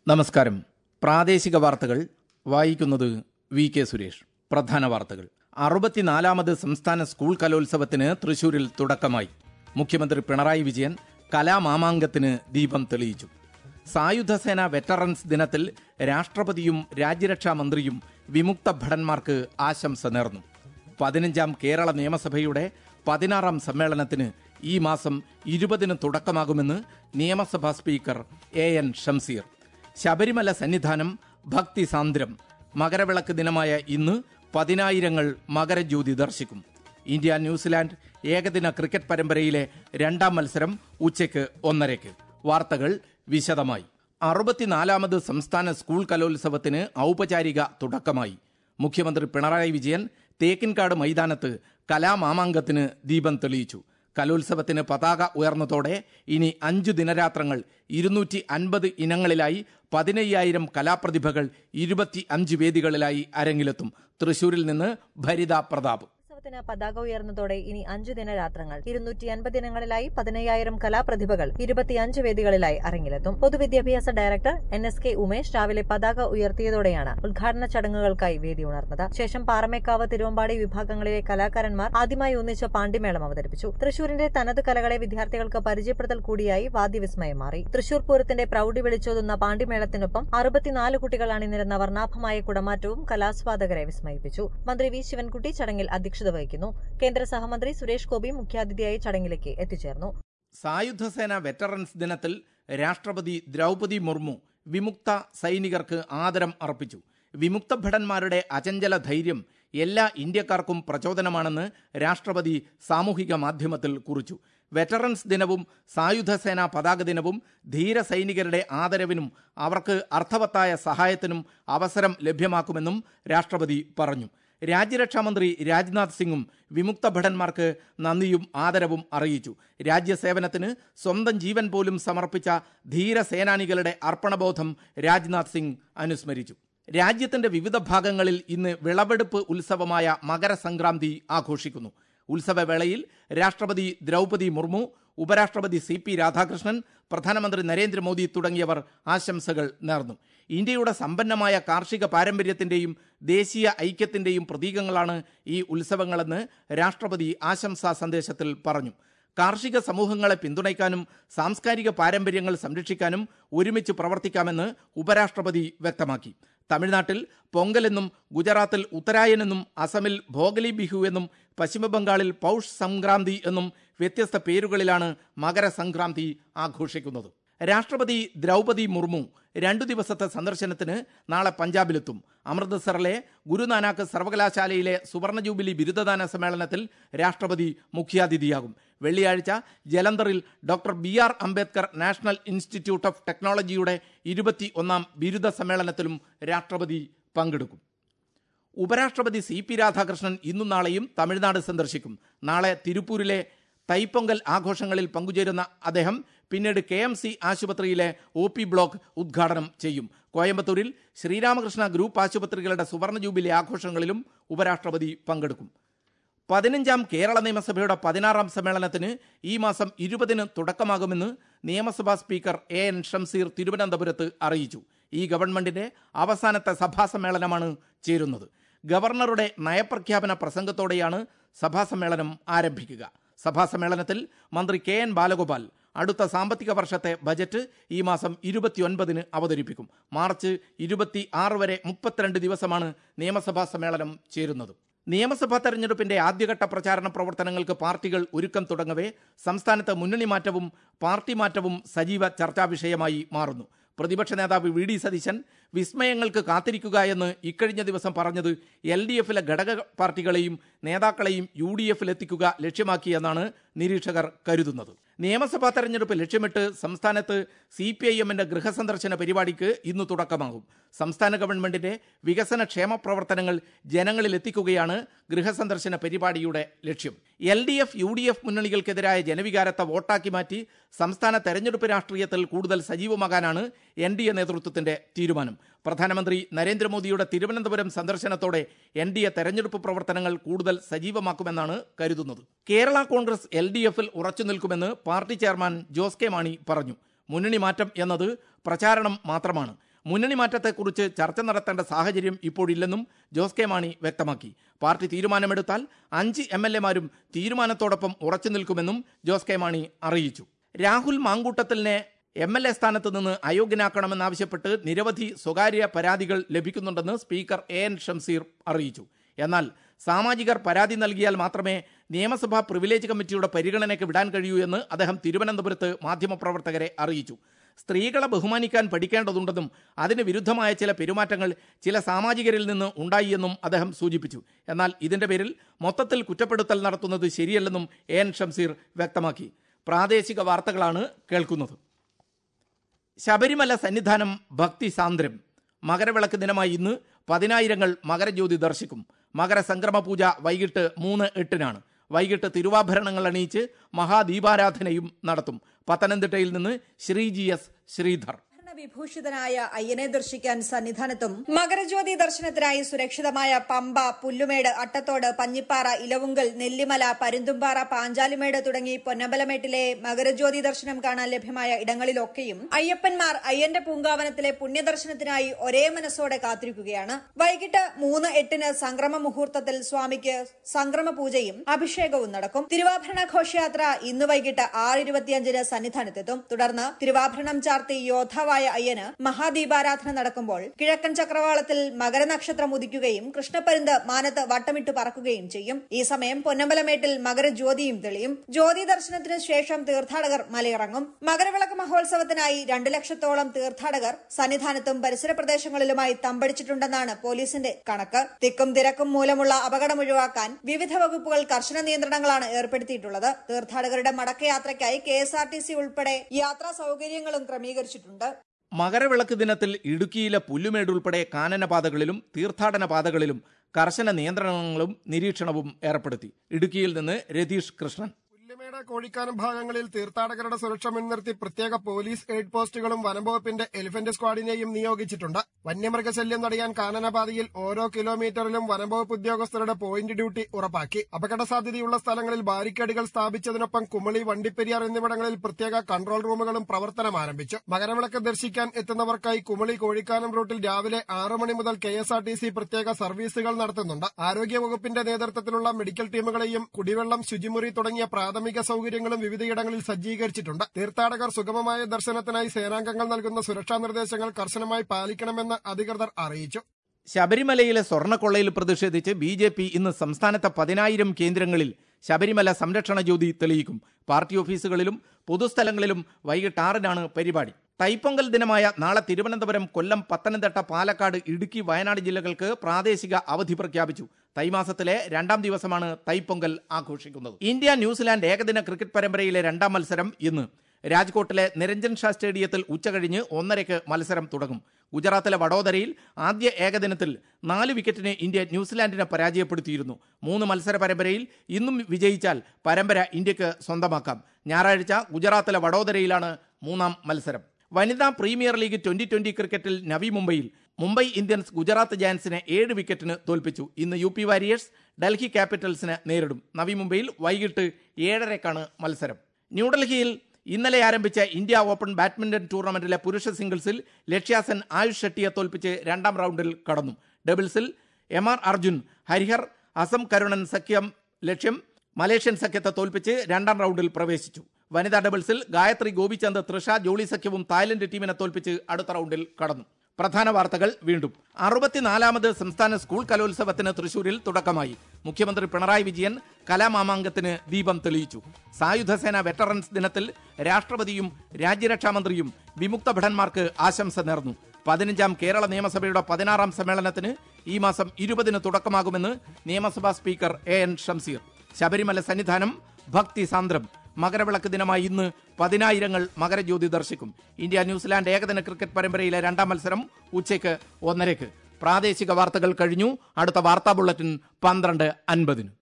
നമസ്കാരം പ്രാദേശിക വാർത്തകൾ വായിക്കുന്നത് വി കെ സുരേഷ് പ്രധാന വാർത്തകൾ അറുപത്തിനാലാമത് സംസ്ഥാന സ്കൂൾ കലോത്സവത്തിന് തൃശൂരിൽ തുടക്കമായി മുഖ്യമന്ത്രി പിണറായി വിജയൻ കലാമാമാങ്കത്തിന് ദീപം തെളിയിച്ചു സായുധസേന വെറ്ററൻസ് ദിനത്തിൽ രാഷ്ട്രപതിയും രാജ്യരക്ഷാ മന്ത്രിയും വിമുക്ത ഭടന്മാർക്ക് ആശംസ നേർന്നു പതിനഞ്ചാം കേരള നിയമസഭയുടെ പതിനാറാം സമ്മേളനത്തിന് ഈ മാസം ഇരുപതിന് തുടക്കമാകുമെന്ന് നിയമസഭാ speaker A N Shamseer Sabarimala Sannidhanam ഭക്തിസാന്ദ്രം മകരവിളക്ക് ദിനമായ ഇന്ന് പതിനായിരങ്ങൾ മകരജ്യോതി ദർശിക്കും ഇന്ത്യ ന്യൂസിലാൻഡ് ഏകദിന ക്രിക്കറ്റ് പരമ്പരയിലെ രണ്ടാം മത്സരം ഉച്ചയ്ക്ക് ഒന്നരയ്ക്ക് വാർത്തകൾ വിശദമായി അറുപത്തിനാലാമത് സംസ്ഥാന സ്കൂൾ കലോത്സവത്തിന് ഔപചാരിക തുടക്കമായി മുഖ്യമന്ത്രി പിണറായി വിജയൻ തേക്കിൻകാട് മൈതാനത്ത് കലാമാമാങ്കത്തിന് ദീപം തെളിയിച്ചു കലോത്സവത്തിന് പതാക ഉയർന്നതോടെ ഇനി അഞ്ചു ദിനരാത്രങ്ങൾ ഇരുന്നൂറ്റി അൻപത് ഇനങ്ങളിലായി പതിനയ്യായിരം കലാപ്രതിഭകൾ ഇരുപത്തി അഞ്ച് വേദികളിലായി അരങ്ങിലെത്തും തൃശൂരിൽ നിന്ന് ഭരിത പ്രതാപ് ഉത്സവത്തിന് പതാക ഉയർന്നതോടെ ഇനി അഞ്ചു ദിനരാത്രങ്ങൾ ഇരുന്നൂറ്റി അൻപത് ദിനങ്ങളിലായി പതിനയ്യായിരം കലാപ്രതിഭകൾ ഇരുപത്തിയഞ്ച് വേദികളിലായി അരങ്ങിലെത്തും പൊതുവിദ്യാഭ്യാസ director N S K Umesh രാവിലെ പതാക ഉയർത്തിയതോടെയാണ് ഉദ്ഘാടന ചടങ്ങുകൾക്കായി വേദി ഉണർന്നത് ശേഷം പാറമേക്കാവ് തിരുവമ്പാടി വിഭാഗങ്ങളിലെ കലാകാരന്മാർ ആദ്യമായി ഒന്നിച്ച് പാണ്ടിമേളം അവതരിപ്പിച്ചു തൃശൂരിന്റെ തനത് കലകളെ വിദ്യാർത്ഥികൾക്ക് പരിചയപ്പെടുത്തൽ കൂടിയായി വാദ്യവിസ്മയം മാറി തൃശൂർ പൂരത്തിന്റെ പ്രൌഢി വിളിച്ചോതുന്ന പാണ്ടിമേളത്തിനൊപ്പം അറുപത്തിനാല് കുട്ടികൾ അണിനിരുന്ന വർണ്ണാഭമായ കുടമാറ്റവും കലാസ്വാദകരെ വിസ്മയിപ്പിച്ചു മന്ത്രി വി ശിവൻകുട്ടി ചടങ്ങിൽ അധ്യക്ഷത വഹിക്കുന്നു കേന്ദ്ര സഹമന്ത്രി സുരേഷ് ഗോപി മുഖ്യാതിഥിയായി ചടങ്ങിലേക്ക് എത്തിച്ചേർന്നു സായുധസേന വെറ്ററൻസ് ദിനത്തിൽ രാഷ്ട്രപതി ദ്രൗപതി മുർമു വിമുക്ത സൈനികർക്ക് ആദരം അർപ്പിച്ചു വിമുക്ത ഭടന്മാരുടെ അചഞ്ചല ധൈര്യം എല്ലാ ഇന്ത്യക്കാർക്കും പ്രചോദനമാണെന്ന് രാഷ്ട്രപതി സാമൂഹിക മാധ്യമത്തിൽ കുറിച്ചു വെറ്ററൻസ് ദിനവും സായുധസേന പതാക ദിനവും ധീര സൈനികരുടെ ആദരവിനും അവർക്ക് അർത്ഥവത്തായ സഹായത്തിനും അവസരം ലഭ്യമാക്കുമെന്നും രാഷ്ട്രപതി പറഞ്ഞു രാജ്യരക്ഷാമന്ത്രി രാജ്നാഥ് സിംഗും വിമുക്ത ഭടന്മാർക്ക് നന്ദിയും ആദരവും അറിയിച്ചു രാജ്യസേവനത്തിന് സ്വന്തം ജീവൻ പോലും സമർപ്പിച്ച ധീര സേനാനികളുടെ അർപ്പണബോധം രാജ്നാഥ് സിംഗ് അനുസ്മരിച്ചു രാജ്യത്തിന്റെ വിവിധ ഭാഗങ്ങളിൽ ഇന്ന് വിളവെടുപ്പ് ഉത്സവമായ മകരസംക്രാന്തി ആഘോഷിക്കുന്നു ഉത്സവവേളയിൽ രാഷ്ട്രപതി ദ്രൗപതി മുർമു ഉപരാഷ്ട്രപതി സി പി രാധാകൃഷ്ണൻ പ്രധാനമന്ത്രി നരേന്ദ്രമോദി തുടങ്ങിയവർ ആശംസകൾ നേർന്നു ഇന്ത്യയുടെ സമ്പന്നമായ കാർഷിക പാരമ്പര്യത്തിന്റെയും ദേശീയ ഐക്യത്തിന്റെയും പ്രതീകങ്ങളാണ് ഈ ഉത്സവങ്ങളെന്ന് രാഷ്ട്രപതി ആശംസാ സന്ദേശത്തിൽ പറഞ്ഞു കാർഷിക സമൂഹങ്ങളെ പിന്തുണയ്ക്കാനും സാംസ്കാരിക പാരമ്പര്യങ്ങൾ സംരക്ഷിക്കാനും ഒരുമിച്ച് പ്രവർത്തിക്കാമെന്ന് ഉപരാഷ്ട്രപതി വ്യക്തമാക്കി തമിഴ്നാട്ടിൽ പൊങ്കലെന്നും ഗുജറാത്തിൽ ഉത്തരായനെന്നും അസമിൽ ഭോഗലി ബിഹു എന്നും പശ്ചിമബംഗാളിൽ പൌഷ് സംക്രാന്തി എന്നും വ്യത്യസ്ത പേരുകളിലാണ് മകരസംക്രാന്തി ആഘോഷിക്കുന്നത് രാഷ്ട്രപതി ദ്രൗപതി മുർമു രണ്ടു ദിവസത്തെ സന്ദർശനത്തിന് നാളെ പഞ്ചാബിലെത്തും അമൃത്സറിലെ ഗുരുനാനാക്ക് സർവകലാശാലയിലെ സുവർണ ജൂബിലി ബിരുദദാന സമ്മേളനത്തിൽ രാഷ്ട്രപതി മുഖ്യാതിഥിയാകും വെള്ളിയാഴ്ച ജലന്ധറിൽ doctor B R Ambedkar national institute of ടെക്നോളജിയുടെ ഇരുപത്തി ഒന്നാം ബിരുദ സമ്മേളനത്തിലും രാഷ്ട്രപതി പങ്കെടുക്കും ഉപരാഷ്ട്രപതി സി പി രാധാകൃഷ്ണൻ ഇന്നും നാളെയും തമിഴ്നാട് സന്ദർശിക്കും നാളെ തിരുപ്പൂരിലെ തൈപ്പൊങ്കൽ ആഘോഷങ്ങളിൽ പങ്കുചേരുന്ന അദ്ദേഹം പിന്നീട് കെ എം സി ആശുപത്രിയിലെ ഒ പി ബ്ലോക്ക് ഉദ്ഘാടനം ചെയ്യും കോയമ്പത്തൂരിൽ ശ്രീരാമകൃഷ്ണ ഗ്രൂപ്പ് ആശുപത്രികളുടെ സുവർണ ജൂബിലി ആഘോഷങ്ങളിലും ഉപരാഷ്ട്രപതി പങ്കെടുക്കും പതിനഞ്ചാം കേരള നിയമസഭയുടെ പതിനാറാം സമ്മേളനത്തിന് ഈ മാസം ഇരുപതിന് തുടക്കമാകുമെന്ന് നിയമസഭാ സ്പീക്കർ എ എൻ ഷംസീർ തിരുവനന്തപുരത്ത് അറിയിച്ചു ഈ ഗവൺമെന്റിന്റെ അവസാനത്തെ സഭാ സമ്മേളനമാണ് ചേരുന്നത് ഗവർണറുടെ നയപ്രഖ്യാപന പ്രസംഗത്തോടെയാണ് സഭാ സമ്മേളനം ആരംഭിക്കുക സഭാ സമ്മേളനത്തിൽ മന്ത്രി കെ എൻ ബാലഗോപാൽ അടുത്ത സാമ്പത്തിക വർഷത്തെ ബജറ്റ് ഈ മാസം ഇരുപത്തിയൊൻപതിന് അവതരിപ്പിക്കും മാർച്ച് ഇരുപത്തി ആറ് വരെ മുപ്പത്തിരണ്ട് ദിവസമാണ് നിയമസഭാ സമ്മേളനം ചേരുന്നത് നിയമസഭാ തെരഞ്ഞെടുപ്പിന്റെ ആദ്യഘട്ട പ്രചാരണ പ്രവർത്തനങ്ങൾക്ക് പാർട്ടികൾ ഒരുക്കം തുടങ്ങവേ സംസ്ഥാനത്ത് മുന്നണി മാറ്റവും പാർട്ടി മാറ്റവും സജീവ ചർച്ചാ വിഷയമായി മാറുന്നു പ്രതിപക്ഷ നേതാവ് വി ഡി സതീശൻ വിസ്മയങ്ങൾക്ക് കാത്തിരിക്കുക എന്ന് ഇക്കഴിഞ്ഞ ദിവസം പറഞ്ഞത് എൽ ഡി എഫിലെ ഘടക പാർട്ടികളെയും നേതാക്കളെയും യു ഡി എഫിൽ എത്തിക്കുക ലക്ഷ്യമാക്കിയെന്നാണ് നിരീക്ഷകർ കരുതുന്നത് നിയമസഭാ തെരഞ്ഞെടുപ്പ് ലക്ഷ്യമിട്ട് സംസ്ഥാനത്ത് സി പി ഐ എമ്മിന്റെ ഗൃഹസന്ദർശന പരിപാടിക്ക് ഇന്ന് തുടക്കമാകും സംസ്ഥാന ഗവൺമെന്റിന്റെ വികസന ക്ഷേമ പ്രവർത്തനങ്ങൾ ജനങ്ങളിൽ എത്തിക്കുകയാണ് ഗൃഹസന്ദർശന പരിപാടിയുടെ ലക്ഷ്യം L D F U D F മുന്നണികൾക്കെതിരായ ജനവികാരത്തെ വോട്ടാക്കി മാറ്റി സംസ്ഥാന തെരഞ്ഞെടുപ്പ് രാഷ്ട്രീയത്തിൽ കൂടുതൽ സജീവമാകാനാണ് എൻ ഡി എ നേതൃത്വത്തിന്റെ തീരുമാനം പ്രധാനമന്ത്രി നരേന്ദ്രമോദിയുടെ തിരുവനന്തപുരം സന്ദർശനത്തോടെ എൻ ഡി എ തെരഞ്ഞെടുപ്പ് പ്രവർത്തനങ്ങൾ കൂടുതൽ സജീവമാക്കുമെന്നാണ് കരുതുന്നത് കേരള കോൺഗ്രസ് എൽ ഡി എഫിൽ ഉറച്ചു നിൽക്കുമെന്ന് party chairman Jose K Mani പറഞ്ഞു മുന്നണി മാറ്റം എന്നത് പ്രചാരണം മാത്രമാണ് മുന്നണി മാറ്റത്തെക്കുറിച്ച് ചർച്ച നടത്തേണ്ട സാഹചര്യം ഇപ്പോഴില്ലെന്നും ജോസ് കെ മാണി വ്യക്തമാക്കി പാർട്ടി തീരുമാനമെടുത്താൽ അഞ്ച് എം എൽ എമാരും തീരുമാനത്തോടൊപ്പം ഉറച്ചു നിൽക്കുമെന്നും ജോസ് കെ മാണി അറിയിച്ചു രാഹുൽ മാങ്കൂട്ടത്തിലിനെ എം എൽ എ സ്ഥാനത്ത് നിന്ന് അയോഗ്യനാക്കണമെന്നാവശ്യപ്പെട്ട് നിരവധി സ്വകാര്യ പരാതികൾ ലഭിക്കുന്നുണ്ടെന്ന് സ്പീക്കർ എ എൻ ഷംസീർ അറിയിച്ചു എന്നാൽ സാമാജികർ പരാതി നൽകിയാൽ മാത്രമേ നിയമസഭാ പ്രിവിലേജ് കമ്മിറ്റിയുടെ പരിഗണനയ്ക്ക് വിടാൻ കഴിയൂ എന്ന് അദ്ദേഹം തിരുവനന്തപുരത്ത് മാധ്യമപ്രവർത്തകരെ അറിയിച്ചു സ്ത്രീകളെ ബഹുമാനിക്കാൻ പഠിക്കേണ്ടതുണ്ടെന്നും അതിന് വിരുദ്ധമായ ചില പെരുമാറ്റങ്ങൾ ചില സാമാജികരിൽ നിന്ന് ഉണ്ടായി എന്നും അദ്ദേഹം സൂചിപ്പിച്ചു എന്നാൽ ഇതിന്റെ പേരിൽ മൊത്തത്തിൽ കുറ്റപ്പെടുത്തൽ നടത്തുന്നത് ശരിയല്ലെന്നും എ എൻ ഷംസീർ വ്യക്തമാക്കി പ്രാദേശിക വാർത്തകളാണ് കേൾക്കുന്നത് ശബരിമല സന്നിധാനം ഭക്തി സാന്ദ്രം മകരവിളക്ക് ദിനമായി ഇന്ന് പതിനായിരങ്ങൾ മകരജ്യോതി ദർശിക്കും മകരസംക്രമ പൂജ വൈകിട്ട് മൂന്ന് എട്ടിനാണ് വൈകിട്ട് തിരുവാഭരണങ്ങൾ അണിയിച്ച് മഹാദീപാരാധനയും നടത്തും പത്തനംതിട്ടയിൽ നിന്ന് ശ്രീ ജി എസ് ശ്രീധർ വിഭൂഷിതനായ അയ്യനെ ദർശിക്കാൻ സന്നിധാനത്തും മകരജ്യോതി ദർശനത്തിനായി സുരക്ഷിതമായ പമ്പ പുല്ലുമേട് അട്ടത്തോട് പഞ്ഞിപ്പാറ ഇലവുങ്കൽ നെല്ലിമല പരുന്തുംപാറ പാഞ്ചാലിമേട് തുടങ്ങി പൊന്നമ്പലമേട്ടിലെ മകരജ്യോതി ദർശനം കാണാൻ ലഭ്യമായ ഇടങ്ങളിലൊക്കെയും അയ്യപ്പന്മാർ അയ്യന്റെ പൂങ്കാവനത്തിലെ പുണ്യദർശനത്തിനായി ഒരേ മനസ്സോടെ കാത്തിരിക്കുകയാണ് വൈകിട്ട് മൂന്ന് എട്ടിന് സംക്രമ മുഹൂർത്തത്തിൽ സ്വാമിക്ക് സംക്രമ പൂജയും അഭിഷേകവും നടക്കും തിരുവാഭരണ ഘോഷയാത്ര ഇന്ന് വൈകിട്ട് ആറ് ഇരുപത്തിയഞ്ചിന് സന്നിധാനത്തെത്തും തുടർന്ന് തിരുവാഭരണം ചാർത്തി യോദ്ധാവായ അയ്യന് മഹാദീപാരാധന നടക്കുമ്പോൾ കിഴക്കൻ ചക്രവാളത്തിൽ മകരനക്ഷത്രം ഉദിക്കുകയും കൃഷ്ണപ്പരുന്ത് മാനത്ത് വട്ടമിട്ട് പറക്കുകയും ചെയ്യും ഈ സമയം പൊന്നമ്പലമേട്ടിൽ മകരജ്യോതിയും തെളിയും ജ്യോതി ദർശനത്തിന് ശേഷം തീർത്ഥാടകർ മലയിറങ്ങും മകരവിളക്ക് മഹോത്സവത്തിനായി രണ്ടു ലക്ഷത്തോളം തീർത്ഥാടകർ സന്നിധാനത്തും പരിസര പ്രദേശങ്ങളിലുമായി തമ്പടിച്ചിട്ടുണ്ടെന്നാണ് പോലീസിന്റെ കണക്ക് തിക്കും തിരക്കും മൂലമുള്ള അപകടം ഒഴിവാക്കാൻ വിവിധ വകുപ്പുകൾ കർശന നിയന്ത്രണങ്ങളാണ് ഏർപ്പെടുത്തിയിട്ടുള്ളത് തീർത്ഥാടകരുടെ മടക്കയാത്രയ്ക്കായി K S R T C ഉൾപ്പെടെ യാത്രാ സൌകര്യങ്ങളും ക്രമീകരിച്ചിട്ടുണ്ട് മകരവിളക്ക് ദിനത്തിൽ ഇടുക്കിയിലെ പുല്ലുമേട് ഉൾപ്പെടെ കാനനപാതകളിലും തീർത്ഥാടന പാതകളിലും കർശന നിയന്ത്രണങ്ങളും നിരീക്ഷണവും ഏർപ്പെടുത്തി ഇടുക്കിയിൽ നിന്ന് രതീഷ് കൃഷ്ണൻ പുല്ലുമേട് കോഴിക്കാനം ഭാഗങ്ങളിൽ തീർത്ഥാടകരുടെ സുരക്ഷ മുൻനിർത്തി പ്രത്യേക പോലീസ് എയ്ഡ് പോസ്റ്റുകളും വനംവകുപ്പിന്റെ എലിഫന്റ് സ്ക്വാഡിനെയും നിയോഗിച്ചിട്ടുണ്ട് വന്യമൃഗശല്യം തടയാൻ കാനനപാതയിൽ ഓരോ കിലോമീറ്ററിലും വനംവകുപ്പ് ഉദ്യോഗസ്ഥരുടെ പോയിന്റ് ഡ്യൂട്ടി ഉറപ്പാക്കി അപകട സാധ്യതയുള്ള സ്ഥലങ്ങളിൽ ബാരിക്കേഡുകൾ സ്ഥാപിച്ചതിനൊപ്പം കുമളി വണ്ടിപ്പെരിയാർ എന്നിവിടങ്ങളിൽ പ്രത്യേക കൺട്രോൾ റൂമുകളും പ്രവർത്തനം ആരംഭിച്ചു മകരവിളക്ക് ദർശിക്കാൻ എത്തുന്നവർക്കായി കുമളി കോഴിക്കാനം റൂട്ടിൽ രാവിലെ ആറ് മണി മുതൽ K S R T C പ്രത്യേക സർവീസുകൾ നടത്തുന്നുണ്ട് ആരോഗ്യവകുപ്പിന്റെ നേതൃത്വത്തിലുള്ള മെഡിക്കൽ ടീമുകളെയും കുടിവെള്ളം ശുചിമുറി തുടങ്ങിയ പ്രാഥമിക സൌകര്യങ്ങളും വിവിധയിടങ്ങളിൽ സജ്ജീകരിച്ചിട്ടുണ്ട് തീർത്ഥാടകർ സുഗമമായ ദർശനത്തിനായി സേനാംഗങ്ങൾ നൽകുന്ന സുരക്ഷാ നിർദ്ദേശങ്ങൾ കർശനമായി പാലിക്കണമെന്ന് അധികൃതർ അറിയിച്ചു ശബരിമലയിലെ സ്വർണ്ണക്കൊള്ളയിൽ പ്രതിഷേധിച്ച് ബി ജെ പി ഇന്ന് സംസ്ഥാനത്തെ പതിനായിരം കേന്ദ്രങ്ങളിൽ ശബരിമല സംരക്ഷണ ജ്യോതി തെളിയിക്കും പാർട്ടി ഓഫീസുകളിലും പൊതുസ്ഥലങ്ങളിലും വൈകിട്ട് ആറിനാണ് പരിപാടി തൈപ്പൊങ്കൽ ദിനമായ നാളെ തിരുവനന്തപുരം കൊല്ലം പത്തനംതിട്ട പാലക്കാട് ഇടുക്കി വയനാട് ജില്ലകൾക്ക് പ്രാദേശിക അവധി പ്രഖ്യാപിച്ചു തൈമാസത്തിലെ രണ്ടാം ദിവസമാണ് തൈപ്പൊങ്കൽ ആഘോഷിക്കുന്നത് ഇന്ത്യ ന്യൂസിലാൻഡ് ഏകദിന ക്രിക്കറ്റ് പരമ്പരയിലെ രണ്ടാം മത്സരം ഇന്ന് രാജ്കോട്ടിലെ നിരഞ്ജൻ ഷാ സ്റ്റേഡിയത്തിൽ ഉച്ചകഴിഞ്ഞ് ഒന്നരയ്ക്ക് മത്സരം തുടങ്ങും ഗുജറാത്തിലെ വഡോദരയിൽ ആദ്യ ഏകദിനത്തിൽ നാല് വിക്കറ്റിന് ഇന്ത്യ ന്യൂസിലാൻഡിനെ പരാജയപ്പെടുത്തിയിരുന്നു മൂന്ന് മത്സര പരമ്പരയിൽ ഇന്നും വിജയിച്ചാൽ പരമ്പര ഇന്ത്യക്ക് സ്വന്തമാക്കാം ഞായറാഴ്ച ഗുജറാത്തിലെ വഡോദരയിലാണ് മൂന്നാം മത്സരം വനിതാ പ്രീമിയർ ലീഗ് ട്വന്റി ട്വന്റി ക്രിക്കറ്റിൽ നവി മുംബൈയിൽ മുംബൈ ഇന്ത്യൻസ് ഗുജറാത്ത് ജയൻസിനെ ഏഴ് വിക്കറ്റിന് തോൽപ്പിച്ചു ഇന്ന് യു പി വാരിയേഴ്സ് ഡൽഹി ക്യാപിറ്റൽസിനെ നേരിടും നവി മുംബൈയിൽ വൈകിട്ട് ഏഴരക്കാണ് മത്സരം ന്യൂഡൽഹിയിൽ ഇന്നലെ ആരംഭിച്ച ഇന്ത്യ ഓപ്പൺ ബാഡ്മിന്റൺ ടൂർണമെന്റിലെ പുരുഷ സിംഗിൾസിൽ ലക്ഷ്യാസൻ ആയുഷ് ഷെട്ടിയെ തോൽപ്പിച്ച് രണ്ടാം റൗണ്ടിൽ കടന്നു ഡബിൾസിൽ എം ആർ അർജുൻ ഹരിഹർ അസം കരുണൻ സഖ്യം ലക്ഷ്യം മലേഷ്യൻ സഖ്യത്തെ തോൽപ്പിച്ച് രണ്ടാം റൗണ്ടിൽ പ്രവേശിച്ചു വനിതാ ഡബിൾസിൽ ഗായത്രി ഗോപിചന്ദ് തൃഷ ജോളി സഖ്യവും തായ്ലൻഡ് ടീമിനെ തോൽപ്പിച്ച് അടുത്ത റൗണ്ടിൽ കടന്നു പ്രധാന വാർത്തകൾ വീണ്ടും അറുപത്തിനാലാമത് സംസ്ഥാന സ്കൂൾ കലോത്സവത്തിന് തൃശൂരിൽ തുടക്കമായി മുഖ്യമന്ത്രി പിണറായി വിജയൻ കലാമാമാങ്കത്തിന് ദീപം തെളിയിച്ചു സായുധസേന വെറ്ററൻസ് ദിനത്തിൽ രാഷ്ട്രപതിയും രാജ്യരക്ഷാമന്ത്രിയും വിമുക്ത ഭടന്മാർക്ക് ആശംസ നേർന്നു പതിനഞ്ചാം കേരള നിയമസഭയുടെ പതിനാറാം സമ്മേളനത്തിന് ഈ മാസം ഇരുപതിന് തുടക്കമാകുമെന്ന് നിയമസഭാ speaker A N Shamseer Sabarimala Sannidhanam ഭക്തി സാന്ദ്രം മകരവിളക്ക് ദിനമായി ഇന്ന് പതിനായിരങ്ങൾ മകരജ്യോതി ദർശിക്കും ഇന്ത്യ ന്യൂസിലാൻഡ് ഏകദിന ക്രിക്കറ്റ് പരമ്പരയിലെ രണ്ടാം മത്സരം ഉച്ചയ്ക്ക് ഒന്നരയ്ക്ക് പ്രാദേശിക വാർത്തകൾ കഴിഞ്ഞു അടുത്ത വാർത്താ ബുള്ളറ്റിൻ പന്ത്രണ്ട് അൻപതിന്